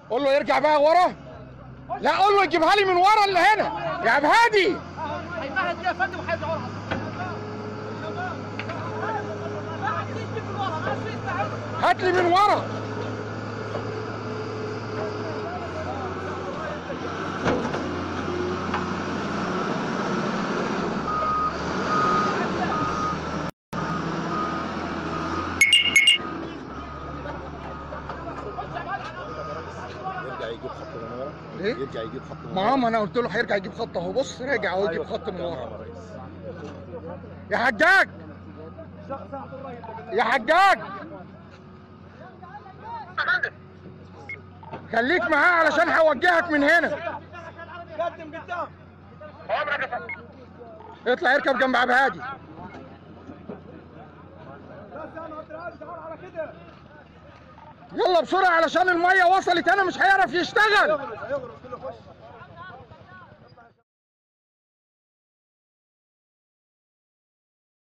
قول له يرجع بقى ورا لا قول له يجيبها لي من ورا اللي هنا يا عبد هادي هيمهد يا فندم وهيرجع ورا هات لي من ورا يرجع يجيب خط من ورا ايه يرجع يجيب خط من ما ما انا قلت له هيرجع يجيب خط اهو بص راجع اهو يجيب خط من ورا يا حجاج يا حجاج خليك معاه علشان هوجهك من هنا قدم قدام اطلع اركب جنب عبد هادي بس انا قلت له على كده يلا بسرعه علشان الميه وصلت انا مش هيعرف يشتغل يغرس يغرس